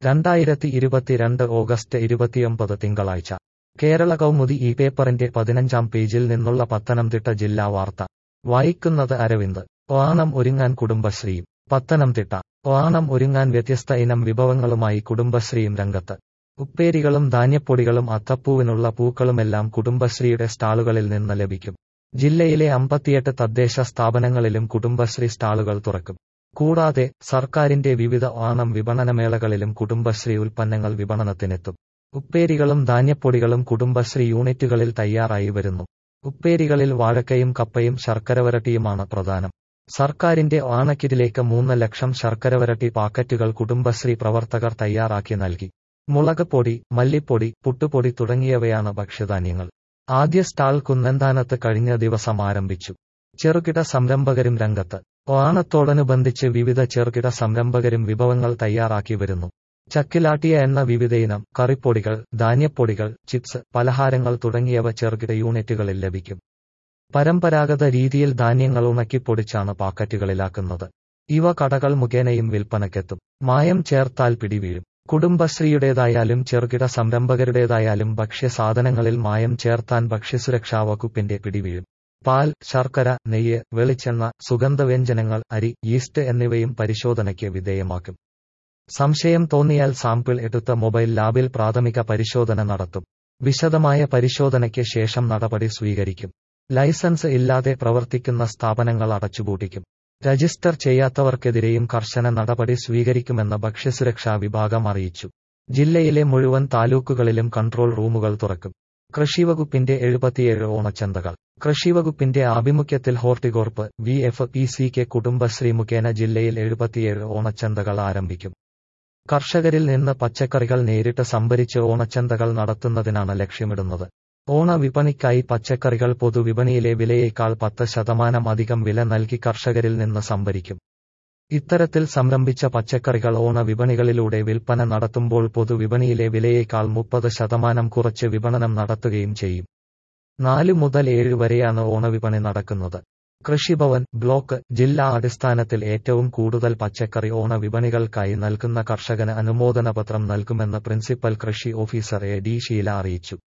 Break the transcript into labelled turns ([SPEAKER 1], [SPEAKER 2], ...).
[SPEAKER 1] രണ്ടായിരത്തി ഇരുപത്തിരണ്ട് ഓഗസ്റ്റ് ഇരുപത്തിയൊമ്പത് തിങ്കളാഴ്ച കേരള കൗമുദി ഈ പേപ്പറിന്റെ പതിനഞ്ചാം പേജിൽ നിന്നുള്ള പത്തനംതിട്ട ജില്ലാ വാർത്ത വായിക്കുന്നത് അരവിന്ദ് ഓണം ഒരുങ്ങാൻ കുടുംബശ്രീയും പത്തനംതിട്ട ഓണം ഒരുങ്ങാൻ വ്യത്യസ്ത ഇനം വിഭവങ്ങളുമായി കുടുംബശ്രീയും രംഗത്ത് ഉപ്പേരികളും ധാന്യപ്പൊടികളും അത്തപ്പൂവിനുള്ള പൂക്കളുമെല്ലാം കുടുംബശ്രീയുടെ സ്റ്റാളുകളിൽ നിന്ന് ലഭിക്കും ജില്ലയിലെ അമ്പത്തിയെട്ട് തദ്ദേശ സ്ഥാപനങ്ങളിലും കുടുംബശ്രീ സ്റ്റാളുകൾ തുറക്കും കൂടാതെ സർക്കാരിന്റെ വിവിധ ഓണം വിപണനമേളകളിലും കുടുംബശ്രീ ഉൽപ്പന്നങ്ങൾ വിപണനത്തിനെത്തും ഉപ്പേരികളും ധാന്യപ്പൊടികളും കുടുംബശ്രീ യൂണിറ്റുകളിൽ തയ്യാറായി വരുന്നു ഉപ്പേരികളിൽ വാഴക്കയും കപ്പയും ശർക്കരവരട്ടിയുമാണ് പ്രധാനം സർക്കാരിന്റെ ഓണക്കിറ്റിലേക്ക് മൂന്ന് ലക്ഷം ശർക്കരവരട്ടി പാക്കറ്റുകൾ കുടുംബശ്രീ പ്രവർത്തകർ തയ്യാറാക്കി നൽകി മുളക് പൊടി മല്ലിപ്പൊടി പുട്ടുപൊടി തുടങ്ങിയവയാണ് ഭക്ഷ്യധാന്യങ്ങൾ ആദ്യ സ്റ്റാൾ കുന്നന്താനത്ത് കഴിഞ്ഞ ദിവസം ആരംഭിച്ചു ചെറുകിട സംരംഭകരും രംഗത്ത് ഓണത്തോടനുബന്ധിച്ച് വിവിധ ചെറുകിട സംരംഭകരും വിഭവങ്ങൾ തയ്യാറാക്കി വരുന്നു ചക്കിലാട്ടിയ എന്ന വിവിധയിനം കറിപ്പൊടികൾ ധാന്യപ്പൊടികൾ ചിപ്സ് പലഹാരങ്ങൾ തുടങ്ങിയവ ചെറുകിട യൂണിറ്റുകളിൽ ലഭിക്കും പരമ്പരാഗത രീതിയിൽ ധാന്യങ്ങൾ ഉണക്കിപ്പൊടിച്ചാണ് പാക്കറ്റുകളിലാക്കുന്നത് ഇവ കടകൾ മുഖേനയും വിൽപ്പനയ്ക്കെത്തും മായം ചേർത്താൽ പിടിവീഴും കുടുംബശ്രീയുടേതായാലും ചെറുകിട സംരംഭകരുടേതായാലും ഭക്ഷ്യസാധനങ്ങളിൽ മായം ചേർത്താൻ ഭക്ഷ്യസുരക്ഷാ വകുപ്പിന്റെ പിടിവീഴും പാൽ ശർക്കര നെയ്യ് വെളിച്ചെണ്ണ സുഗന്ധവ്യഞ്ജനങ്ങൾ അരി ഈസ്റ്റ് എന്നിവയും പരിശോധനയ്ക്ക് വിധേയമാക്കും സംശയം തോന്നിയാൽ സാമ്പിൾ എടുത്ത മൊബൈൽ ലാബിൽ പ്രാഥമിക പരിശോധന നടത്തും വിശദമായ പരിശോധനയ്ക്ക് ശേഷം നടപടി സ്വീകരിക്കും ലൈസൻസ് ഇല്ലാതെ പ്രവർത്തിക്കുന്ന സ്ഥാപനങ്ങൾ അടച്ചുപൂട്ടിക്കും രജിസ്റ്റർ ചെയ്യാത്തവർക്കെതിരെയും കർശന നടപടി സ്വീകരിക്കുമെന്ന് ഭക്ഷ്യസുരക്ഷാ വിഭാഗം അറിയിച്ചു ജില്ലയിലെ മുഴുവൻ താലൂക്കുകളിലും കൺട്രോൾ റൂമുകൾ തുറക്കും കൃഷിവകുപ്പിന്റെ എഴുപത്തിയേഴ് ഓണച്ചന്തകൾ കൃഷിവകുപ്പിന്റെ ആഭിമുഖ്യത്തിൽ ഹോർട്ടികോർപ്പ് വി എഫ് പി സിക്ക് കുടുംബശ്രീ മുഖേന ജില്ലയിൽ എഴുപത്തിയേഴ് ഓണച്ചന്തകൾ ആരംഭിക്കും കർഷകരിൽ നിന്ന് പച്ചക്കറികൾ നേരിട്ട് സംഭരിച്ച് ഓണച്ചന്തകൾ നടത്തുന്നതിനാണ് ലക്ഷ്യമിടുന്നത് ഓണവിപണിക്കായി പച്ചക്കറികൾ പൊതുവിപണിയിലെ വിലയേക്കാൾ പത്ത് ശതമാനം അധികം വില നൽകി കർഷകരിൽ നിന്ന് സംഭരിക്കും ഇത്തരത്തിൽ സംരംഭിച്ച പച്ചക്കറികൾ ഓണവിപണികളിലൂടെ വിൽപ്പന നടത്തുമ്പോൾ പൊതുവിപണിയിലെ വിലയേക്കാൾ മുപ്പത് ശതമാനം കുറച്ച് വിപണനം നടത്തുകയും ചെയ്യും നാല് മുതൽ ഏഴ് വരെയാണ് ഓണവിപണി നടക്കുന്നത് കൃഷിഭവൻ ബ്ലോക്ക് ജില്ലാ അടിസ്ഥാനത്തിൽ ഏറ്റവും കൂടുതൽ പച്ചക്കറി ഓണവിപണികൾക്കായി നൽകുന്ന കർഷകന് അനുമോദനപത്രം നൽകുമെന്ന് പ്രിൻസിപ്പൽ കൃഷി ഓഫീസർ എ ഡി ഷീല അറിയിച്ചു